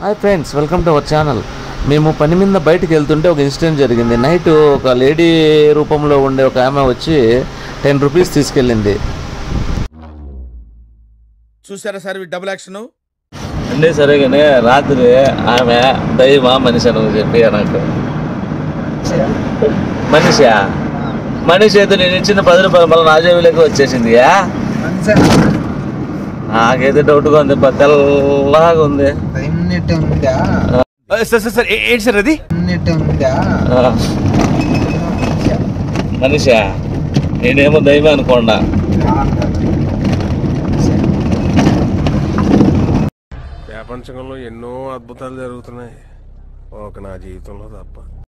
Hi friends welcome to our channel మేము పని మీద బయటికి వెళ్తుంటే ఒక ఇన్సిడెంట్ జరిగింది నైట్ ఒక లేడీ రూపంలో ఉండే ఒక ఆమె వచ్చి టెన్ రూపీస్ తీసుకెళ్ళింది చూసారా సార్ ఈ డబుల్ యాక్షన్ అంటే సరే కానీ రాత్రి ఆమె దైవ మనిషి అని చెప్పి నాకు మనిషా మనిషి అయితే నేను ఇచ్చిన పది రూపాయలు మళ్ళీ నా జేబులోకి వచ్చేసింది నాకైతే డౌట్గా ఉంది ప- తెల్లగా ఉంది నెట్ ఉందా సార్ సార్ సార్ ఏంటి సార్ అది నెట్ ఉందా ఆ. మనిషా నేనేమో దైవం అనుకోండా ప్రపంచంలో ఎన్నో అద్భుతాలు జరుగుతున్నాయి ఒక నా జీవితంలో తప్ప